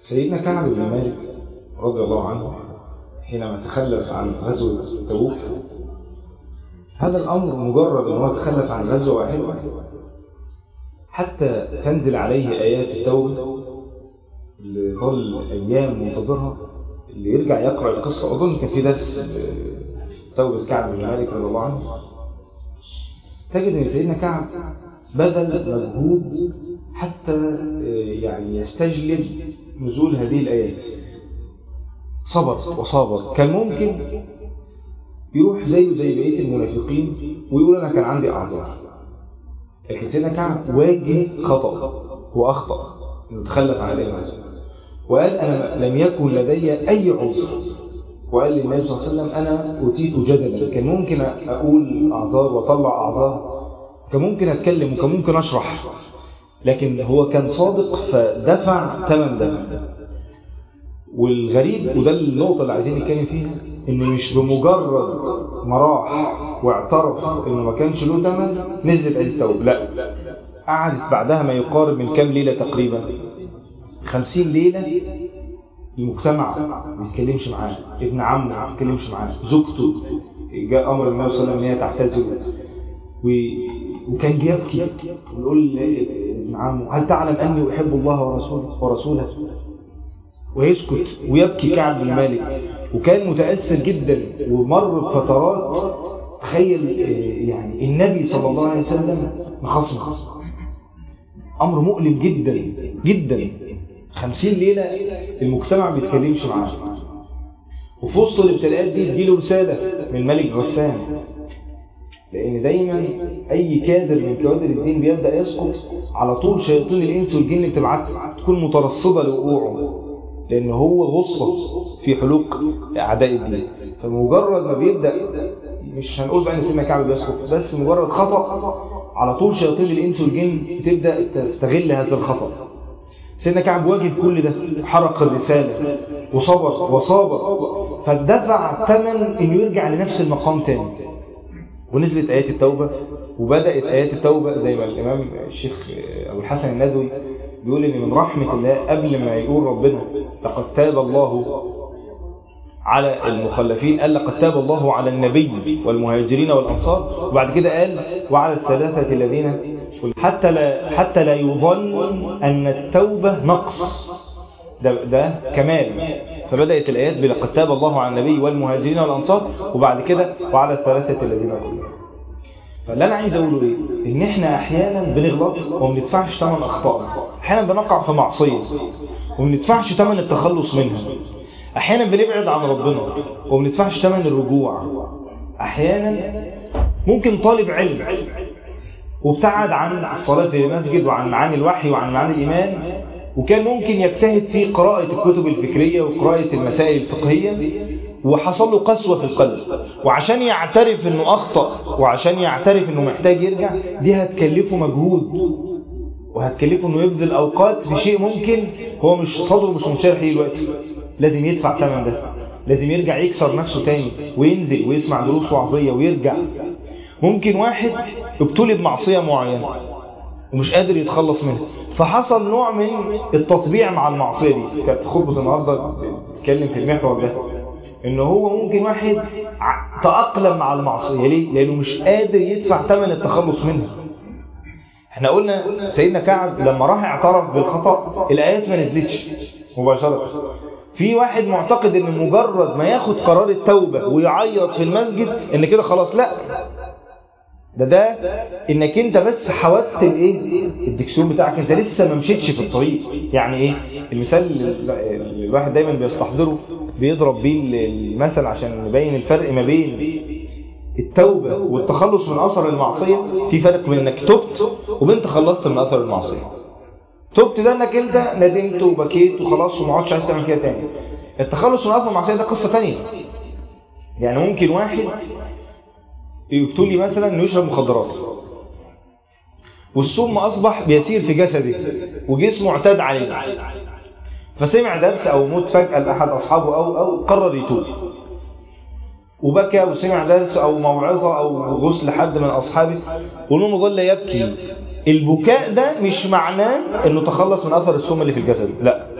سيدنا كعب بن مالك رضي الله عنه حينما تخلف عن غزوة تبوك هذا الأمر مجرد أن هو تخلف عن غزوة واحدة حتى تنزل عليه آيات التوبة اللي ظل أيام منتظرها اللي يرجع يقرأ القصة أظن كان في درس توبة كعب بن مالك رضي الله عنه تجد أن سيدنا كعب بذل مجهود حتى يعني يستجلب نزول هذه الآيات صبر وصابر كان ممكن يروح زيه زي بقية المنافقين ويقول أنا كان عندي أعذار لكن سيدنا كعب واجه خطأ وأخطأ إنه تخلف عن الإيمان وقال أنا لم يكن لدي أي عذر وقال للنبي صلى الله عليه وسلم أنا أتيت جدلا كان ممكن أقول أعذار وأطلع أعذار كان ممكن أتكلم وكان ممكن أشرح لكن هو كان صادق فدفع ثمن ده والغريب وده النقطة اللي عايزين نتكلم فيها إنه مش بمجرد ما راح واعترف إنه ما كانش له ثمن نزلت آية التوبة لا قعدت بعدها ما يقارب من كام ليلة تقريبا خمسين ليلة المجتمع ما بيتكلمش معاه ابن عمه ما بيتكلمش معاه زوجته جاء أمر النبي صلى الله عليه وسلم ان هي تعتزل و... وكان بيبكي ويقول ابن عمه هل تعلم أني أحب الله ورسوله ورسوله ويسكت ويبكي كعب بن مالك وكان متأثر جدا ومر بفترات تخيل يعني النبي صلى الله عليه وسلم مخصم أمر مؤلم جدا جدا خمسين ليلة المجتمع ما بيتكلمش معاه وفي وسط الابتلاءات دي تجيله رسالة من ملك غسان لأن دايما أي كادر من كوادر الدين بيبدأ يسقط على طول شياطين الإنس والجن بتبعت تكون مترصدة لوقوعه لأن هو غصة في حلوق أعداء الدين فمجرد ما بيبدأ مش هنقول بقى ان سيدنا كعب بيسقط بس مجرد خطأ على طول شياطين الإنس والجن بتبدأ تستغل هذا الخطأ سيدنا كعب واجه كل ده حرق الرسالة وصبر وصابر فدفع ثمن انه يرجع لنفس المقام تاني ونزلت آيات التوبة وبدأت آيات التوبة زي ما الإمام الشيخ أبو الحسن الندوي بيقول إن من رحمة الله قبل ما يقول ربنا لقد تاب الله على المخلفين قال لقد تاب الله على النبي والمهاجرين والأنصار وبعد كده قال وعلى الثلاثة الذين حتى لا, حتى لا يظن أن التوبة نقص ده, ده كمال فبدأت الآيات بلقد تاب الله على النبي والمهاجرين والأنصار وبعد كده وعلى الثلاثة الذين كلهم فاللي أنا عايز أقوله إيه إن إحنا أحيانا بنغلط وما بندفعش ثمن أخطائنا أحيانا بنقع في معصية وما بندفعش ثمن التخلص منها أحيانا بنبعد عن ربنا وما بندفعش ثمن الرجوع أحيانا ممكن طالب علم وابتعد عن الصلاة في المسجد وعن معاني الوحي وعن معاني الإيمان وكان ممكن يجتهد في قراءة الكتب الفكرية وقراءة المسائل الفقهية وحصل له قسوة في القلب وعشان يعترف انه اخطأ وعشان يعترف انه محتاج يرجع دي هتكلفه مجهود وهتكلفه انه يبذل اوقات في شيء ممكن هو مش صدره مش منشرح ليه دلوقتي لازم يدفع ثمن ده لازم يرجع يكسر نفسه تاني وينزل ويسمع دروس وعظية ويرجع ممكن واحد ابتلي بمعصية معينة ومش قادر يتخلص منها فحصل نوع من التطبيع مع المعصية دي كانت خطبة النهاردة بتتكلم في المحور ده ان هو ممكن واحد تأقلم مع المعصية ليه؟ لانه مش قادر يدفع ثمن التخلص منها احنا قلنا سيدنا كعب لما راح اعترف بالخطأ الايات ما نزلتش مباشرة في واحد معتقد ان مجرد ما ياخد قرار التوبة ويعيط في المسجد ان كده خلاص لا ده ده انك انت بس حودت الايه الدكسيون بتاعك انت لسه ما مشيتش في الطريق يعني ايه المثال اللي الواحد دايما بيستحضره بيضرب بيه المثل عشان نبين الفرق ما بين التوبة والتخلص من اثر المعصية في فرق بين انك تبت وبين تخلصت من اثر المعصية تبت ده انك انت ندمت وبكيت وخلاص وما عادش عايز تعمل كده تاني التخلص من اثر المعصية ده قصة تانية يعني ممكن واحد يكتب لي مثلا انه يشرب مخدرات والسم اصبح بيسير في جسده وجسمه اعتاد عليه فسمع درس او موت فجأة لاحد اصحابه او او قرر يتوب وبكى وسمع درس او موعظة او غسل حد من اصحابه ونوم ظل يبكي البكاء ده مش معناه انه تخلص من اثر السم اللي في الجسد لا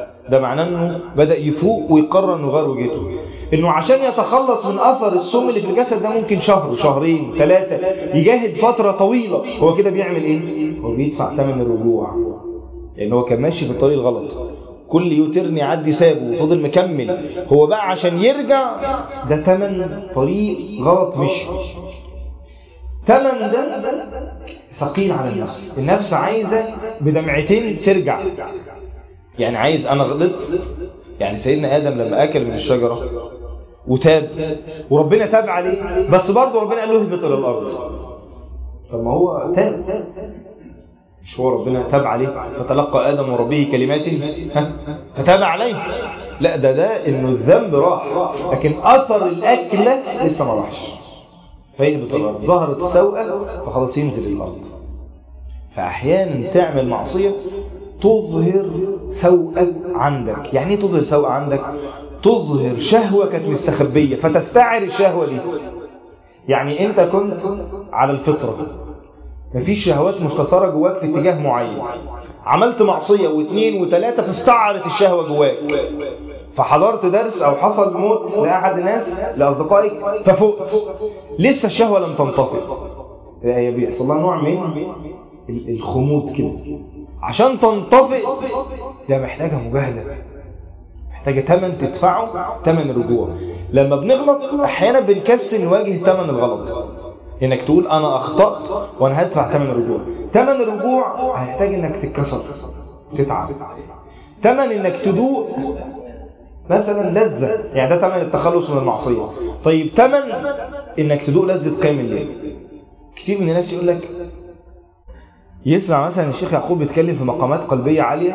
ده معناه انه بدأ يفوق ويقرر انه غير وجهته انه عشان يتخلص من اثر السم اللي في الجسد ده ممكن شهر شهرين ثلاثة يجاهد فترة طويلة هو كده بيعمل ايه هو بيدفع ثمن الرجوع لان هو كان ماشي في الطريق الغلط كل يوترن يعدي سابه وفضل مكمل هو بقى عشان يرجع ده ثمن طريق غلط مشي ثمن ده ثقيل على النفس النفس عايزة بدمعتين ترجع يعني عايز أنا غلطت يعني سيدنا آدم لما أكل من الشجرة وتاب وربنا تاب عليه بس برضه ربنا قال له اهبط إلى الأرض طب ما هو تاب مش هو ربنا تاب عليه فتلقى آدم وربه كلمات ها فتاب عليه لا ده ده انه الذنب راح لكن اثر الاكله لسه ما راحش فيهبط الارض ظهرت السوءه فخلاص ينزل الارض فاحيانا تعمل معصيه تظهر سوءة عندك يعني ايه تظهر سوءة عندك تظهر شهوة كانت مستخبية فتستعر الشهوة دي يعني انت كنت على الفطرة مفيش شهوات مستثارة جواك في اتجاه معين عملت معصية واثنين وثلاثة فاستعرت الشهوة جواك فحضرت درس او حصل موت لأحد الناس لأصدقائك ففقت لسه الشهوة لم تنطفئ هي بيحصل لها نوع من الخمود كده عشان تنطفئ ده محتاجة مجاهدة محتاجة تمن تدفعه تمن الرجوع لما بنغلط احيانا بنكسل نواجه تمن الغلط انك تقول انا اخطأت وانا هدفع تمن الرجوع تمن الرجوع هيحتاج انك تتكسر تتعب تمن انك تدوق مثلا لذة يعني ده تمن التخلص من المعصية طيب تمن انك تدوق لذة قيام الليل كتير من الناس يقول لك يسمع مثلا الشيخ يعقوب بيتكلم في مقامات قلبية عالية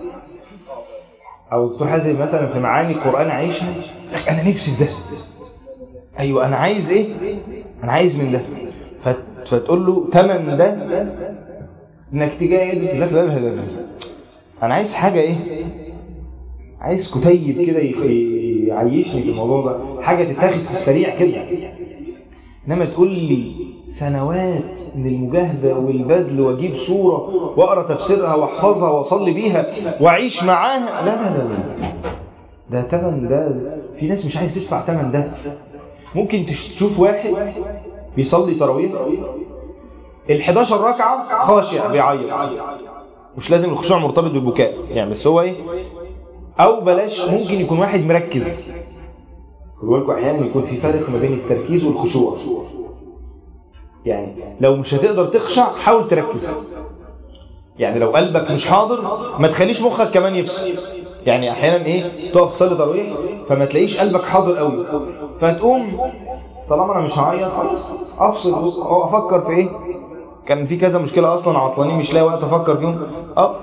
او دكتور حازم مثلا في معاني القرآن عايشها انا نفسي في ده ايوه انا عايز ايه انا عايز من ده فتقول له تمن ده انك تجاهد لا لا لا لا انا عايز حاجة ايه عايز كتيب كده يعيشني في الموضوع ده حاجة تتاخد في السريع كده انما تقول لي سنوات من المجاهدة والبذل واجيب صورة واقرا تفسيرها واحفظها واصلي بيها واعيش معاها لا لا لا لا ده تمن ده في ناس مش عايز تدفع تمن ده ممكن تشوف واحد بيصلي تراويح ال 11 ركعة خاشع بيعيط مش لازم الخشوع مرتبط بالبكاء يعني بس هو ايه او بلاش ممكن يكون واحد مركز خدوا بالكم احيانا يكون في فرق ما بين التركيز والخشوع يعني لو مش هتقدر تخشع حاول تركز يعني لو قلبك مش حاضر ما تخليش مخك كمان يفصل يعني احيانا ايه تقف تصلي تراويح فما تلاقيش قلبك حاضر قوي فتقوم طالما انا مش هعيط خلاص افصل افكر في ايه كان في كذا مشكله اصلا عطلانين مش لاقي وقت افكر فيهم اه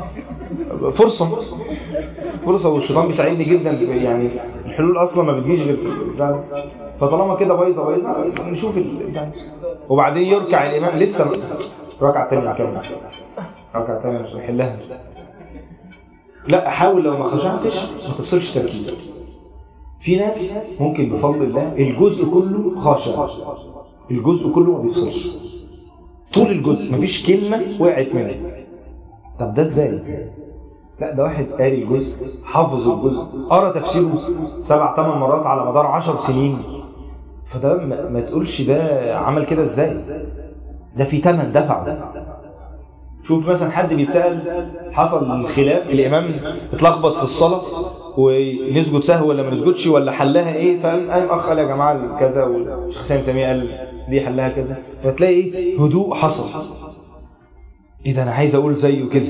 فرصه فرصه والشيطان بيساعدني جدا يعني الحلول اصلا ما بتجيش غير فطالما كده بايظه بايظه نشوف ال... وبعدين يركع الامام لسه ركعه ثانيه كمان ركعه ثانيه مش هنحلها لا حاول لو ما خشعتش ما تفصلش تركيزك في ناس ممكن بفضل الله الجزء كله خاشع الجزء كله ما بيفصلش طول الجزء مفيش كلمة وقعت منه طب ده ازاي لا ده واحد قاري الجزء حافظ الجزء قرا تفسيره سبع ثمان مرات على مدار عشر سنين فده ما, ما تقولش ده عمل كده ازاي ده في ثمن دفع شوف مثلا حد بيتسأل حصل خلاف الإمام اتلخبط في الصلاة ونسجد سهو ولا ما نسجدش ولا حلها ايه فقام قام اخ قال يا جماعه كذا والشيخ سامي تيميه قال دي حلها كذا فتلاقي ايه هدوء حصل ايه ده انا عايز اقول زيه كده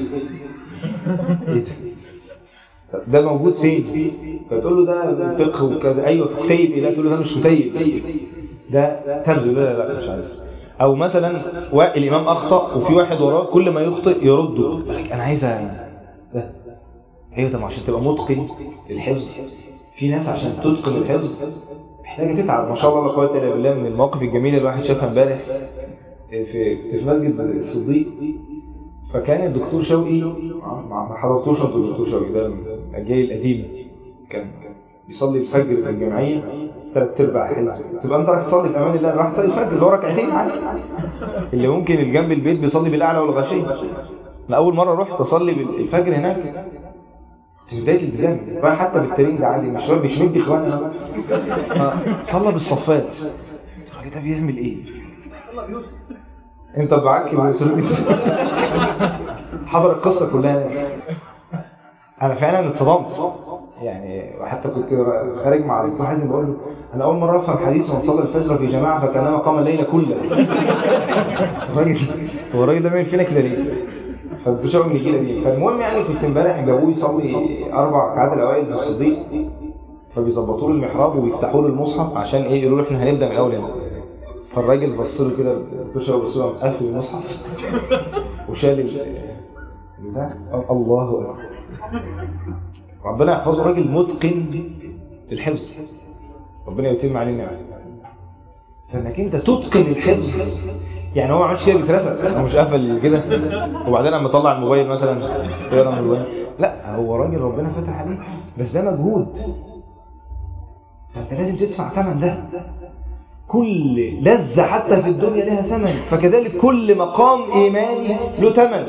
ايه ده ده موجود فين فتقول له ده فقه وكذا ايوه كتيب ايه لا تقول له ده مش كتيب ده تبذل لا لا مش عايز او مثلا الامام اخطا وفي واحد وراه كل ما يخطئ يرده انا عايز ده ايوه طب عشان تبقى متقن للحفظ في ناس عشان تتقن الحفظ محتاجه تتعب ما شاء الله لا قوه الا بالله من المواقف الجميله اللي الواحد شافها امبارح في في مسجد الصديق فكان الدكتور شوقي ما حضرتوش انتوا الدكتور شوقي ده من الاجيال القديمه كان بيصلي الفجر في الجمعيه ثلاث ارباع حزب تبقى انت رايح تصلي في امان الله راح تصلي الفجر اللي هو ركعتين عادي اللي ممكن اللي جنب البيت بيصلي بالاعلى والغشيه انا اول مره رحت اصلي الفجر هناك في بدايه الالتزام رايح حتى بالترين ده عادي مش مش مدي اخواننا آه، صلى بالصفات الراجل ده بيعمل ايه؟ انت بعكي حضر القصه كلها انا فعلا اتصدمت يعني وحتى كنت خارج مع الدكتور حازم بقول له انا اول مره افهم حديث من صلى الفجر في جماعه فكانما قام الليل كله الراجل هو الراجل ده بيعمل فينا كده ليه؟ فالدكتور من الجيله دي فالمهم يعني كنت امبارح جابوه يصلي اربع ركعات الاوائل في الصديق فبيظبطوا له المحراب ويفتحوا له المصحف عشان ايه يقولوا له احنا هنبدا من الاول هنا فالراجل بص له كده الدكتور بص له قفل المصحف وشال البتاع الله اكبر ربنا يحفظه راجل متقن للحفظ ربنا يتم عليه النعمه فانك انت تتقن الحفظ يعني هو ما عملش كده بيترسل هو مش قفل كده وبعدين لما طلع الموبايل مثلا يقرا من الموبايل لا هو راجل ربنا فتح عليه بس ده مجهود فانت لازم تدفع ثمن ده كل لذة حتى في الدنيا لها ثمن فكذلك كل مقام إيماني له ثمن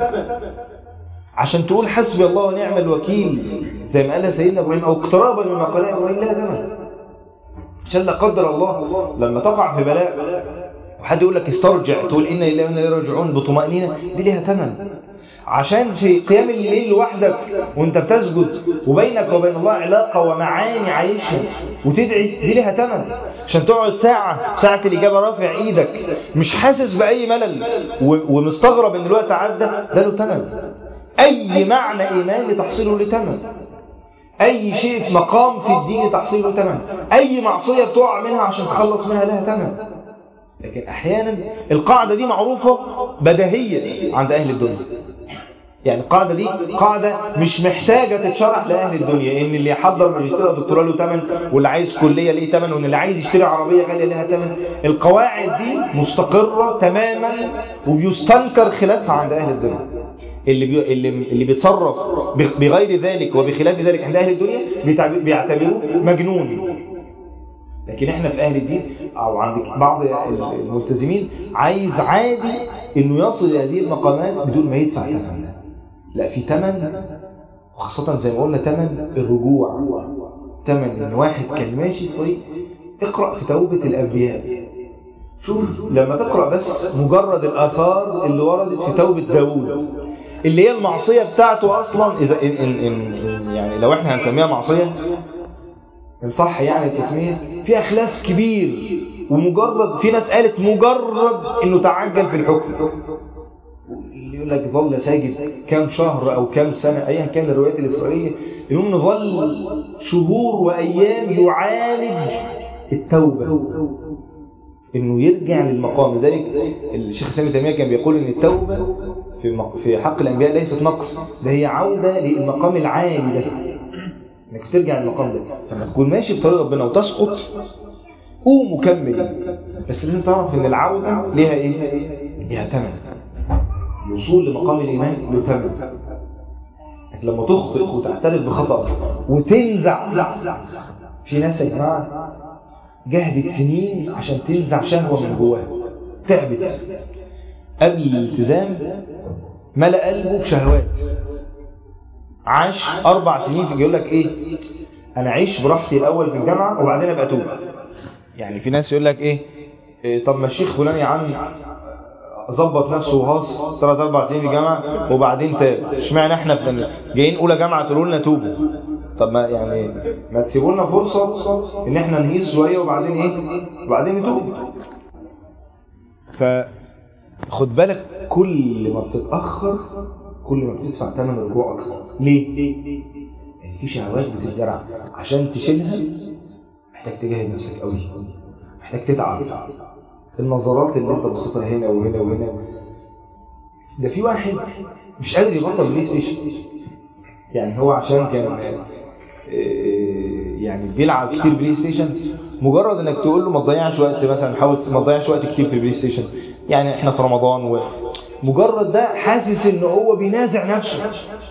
عشان تقول حسبي الله ونعم الوكيل زي ما قالها سيدنا ابراهيم او اقترابا مما قال ابراهيم لها ثمن عشان لا قدر الله لما تقع في بلاء وحد يقول لك استرجع تقول إنا إليه وإنا إليه راجعون بطمأنينة دي ليها ثمن عشان في قيام الليل لوحدك وانت بتسجد وبينك وبين الله علاقة ومعاني عايشها وتدعي دي ليها ثمن عشان تقعد ساعة ساعة الإجابة رافع إيدك مش حاسس بأي ملل ومستغرب إن الوقت عدى ده له ثمن أي معنى إيماني تحصيله له ثمن أي شيء في مقام في الدين تحصيله ثمن أي معصية بتقع منها عشان تخلص منها لها ثمن لكن أحيانا القاعدة دي معروفة بديهية عند أهل الدنيا يعني القاعدة دي قاعدة مش محتاجة تتشرح لأهل الدنيا إن اللي يحضر ماجستير دكتوراه له ثمن واللي عايز كلية ليه ثمن وإن اللي عايز يشتري عربية غالية لها ثمن القواعد دي مستقرة تماما وبيستنكر خلافها عند أهل الدنيا اللي بي... اللي اللي بيتصرف بغير ذلك وبخلاف ذلك عند أهل الدنيا بيعتبروه مجنون لكن احنا في أهل الدين أو عند بعض الملتزمين عايز عادي إنه يصل لهذه المقامات بدون ما يدفع ثمن لا في ثمن وخاصة زي ما قلنا ثمن الرجوع ثمن إن واحد كان ماشي في طريق اقرأ في توبة الأنبياء شوف لما تقرأ بس مجرد الآثار اللي وردت في توبة داوود اللي هي المعصية بتاعته أصلا إذا إن إن إن يعني لو إحنا هنسميها معصية الصح يعني التسمية فيها خلاف كبير ومجرد في ناس قالت مجرد انه تعجل في الحكم اللي يقول لك ظل ساجد كام شهر او كام سنة ايا كان الروايات الاسرائيلية المهم ظل شهور وايام يعالج التوبة انه يرجع للمقام لذلك الشيخ سامي تيميه كان بيقول ان التوبة في في حق الانبياء ليست نقص ده هي عودة للمقام العالي ده انك ترجع للمقام ده لما تكون ماشي في طريق ربنا وتسقط قوم وكمل بس لازم تعرف ان العودة ليها ايه ليها ثمن الوصول لمقام الايمان له ثمن لما تخطئ وتعترف بخطأ وتنزع في ناس يا جماعه جهدت سنين عشان تنزع شهوة من جواها تعبت قبل الالتزام ملأ قلبه بشهوات عاش أربع سنين في يقول لك إيه أنا عيش براحتي الأول في الجامعة وبعدين أبقى أتوب يعني في ناس يقول لك إيه, إيه طب ما الشيخ فلان يا عم ظبط نفسه وهاص ثلاث أربع سنين في الجامعة وبعدين تاب اشمعنى احنا في جايين أولى جامعة تقولوا لنا توبوا طب ما يعني ما تسيبوا لنا فرصة ان احنا نهيس شوية وبعدين ايه وبعدين نتوب فخد بالك كل ما بتتأخر كل ما بتدفع ثمن الرجوع أكثر ليه؟ يعني في شهوات بتتزرع عشان تشيلها محتاج تجاهد نفسك قوي محتاج تتعب النظرات اللي انت بصيتها هنا وهنا وهنا ده في واحد مش قادر يبطل بلاي ستيشن يعني هو عشان كان يعني بيلعب كتير بلاي ستيشن مجرد انك تقول له ما تضيعش وقت مثلا حاول ما تضيعش وقت كتير في البلاي ستيشن يعني احنا في رمضان ومجرد ده حاسس ان هو بينازع نفسه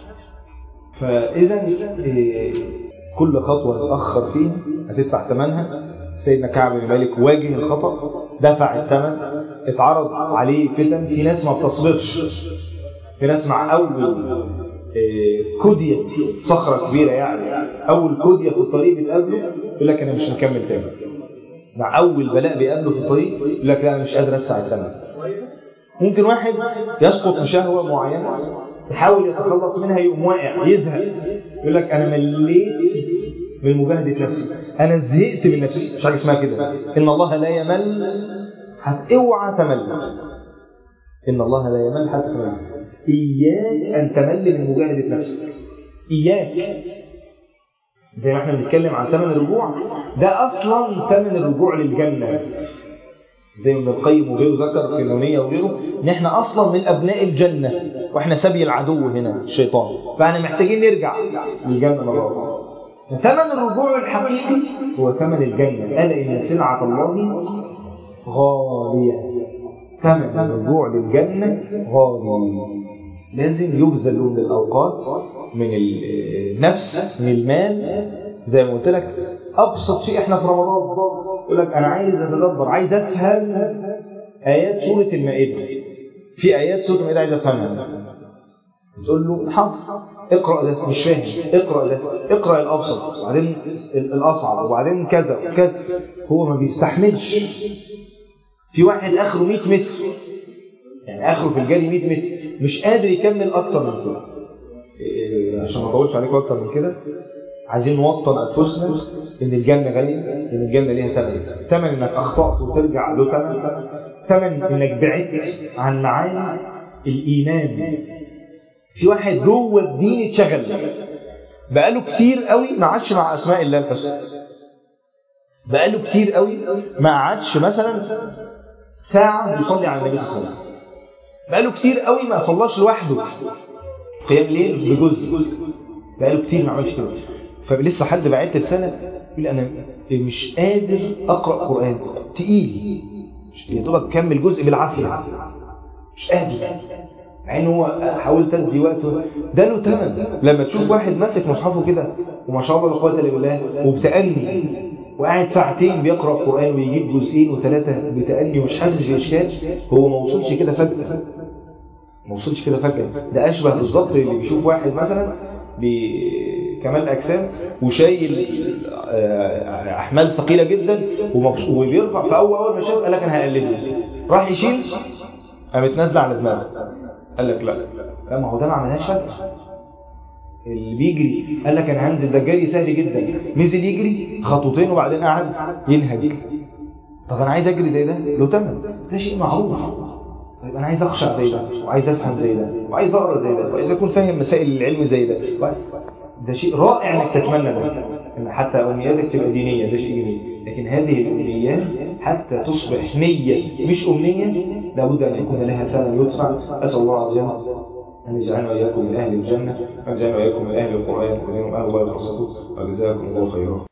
فاذا كل خطوه تاخر فيها هتدفع ثمنها سيدنا كعب بن مالك واجه الخطا دفع الثمن اتعرض عليه فتن في ناس ما بتصبرش في ناس مع اول كودية صخرة كبيرة يعني أول كودية في الطريق بتقابله يقول لك أنا مش هكمل تاني مع أول بلاء بيقابله في الطريق يقول لك لا أنا مش قادر أدفع الثمن ممكن واحد يسقط في شهوة معينة يحاول يتخلص منها يقوم واقع يزهق يقول لك أنا مليت من مجاهدة نفسي أنا زهقت من نفسي مش حاجة اسمها كده إن الله لا يمل حتى اوعى تمل إن الله لا يمل حتى تمل إياك أن تمل من مجاهدة نفسك إياك زي ما احنا بنتكلم عن ثمن الرجوع ده أصلا ثمن الرجوع للجنة زي ما ابن القيم وغيره ذكر في النونية وغيره ان احنا اصلا من ابناء الجنة واحنا سبي العدو هنا الشيطان فاحنا محتاجين نرجع للجنة مرة أخرى ثمن الرجوع الحقيقي هو ثمن الجنة ألا إن سلعة الله غالية ثمن الرجوع للجنة غالي لازم يبذل من الأوقات من النفس من المال زي ما قلت لك أبسط شيء إحنا في رمضان يقول لك أنا عايز أتدبر عايز أفهم آيات سورة المائدة في آيات سورة المائدة عايز أفهمها تقول له حاضر اقرأ ده مش فاهم اقرأ ده اقرأ الأبسط وبعدين الأصعب وبعدين كذا وكذا هو ما بيستحملش في واحد آخره 100 متر يعني آخره في الجري 100 متر مش قادر يكمل أكتر من كده إيه عشان ما اطولش عليكم أكتر من كده عايزين نوطن أنفسنا إن الجنة غالية إن الجنة ليها ثمن ثمن إنك أخطأت وترجع له ثمن ثمن إنك بعدت عن معاني الإيمان في واحد جوه الدين اتشغل بقاله كتير قوي ما عادش مع اسماء الله الحسنى بقاله كتير قوي ما عادش مثلا ساعة يصلي على النبي صلى الله عليه وسلم بقاله كتير قوي ما صلاش لوحده قيام ليل بجزء بقاله كتير ما عملش كده فلسه حد بعت السنة يقول انا مش قادر اقرا قران تقيل يا دوبك كمل جزء بالعافيه مش قادر مع ان هو حاولت ادي وقته ده له ثمن لما تشوف واحد ماسك مصحفه كده وما شاء الله لا قوه الا بالله وبتأني وقاعد ساعتين بيقرا قران ويجيب جزئين وثلاثه بتأني ومش حاسس باشكال هو ما وصلش كده فجاه ما وصلش كده فجاه ده اشبه بالظبط اللي بيشوف واحد مثلا بكمال اجسام وشايل احمال ثقيله جدا وبيرفع فاول اول ما شاف قال لك انا هقلده راح يشيل قامت نازله على دماغه قال لك لا لا ما هو ده ما عملهاش فجأة اللي بيجري قال لك انا هنزل ده الجري سهل جدا نزل يجري خطوتين وبعدين قعد ينهج طب انا عايز اجري زي ده له ثمن ده شيء معروف طيب انا عايز اخشع زي ده وعايز افهم زي ده وعايز اقرا زي ده وعايز اكون فاهم مسائل العلم زي ده ده شيء رائع انك تتمنى ده ان حتى امنياتك تبقى دينيه ده شيء جميل لكن هذه الامنيات حتى تصبح نيه مش امنيه لابد ان يكون لها ثمن يدفع اسال الله عز وجل أن يجعلنا وإياكم من أهل الجنة وأن يجعلنا وإياكم من أهل القرآن ومن أهل الله وخاصته وجزاكم الله خيرا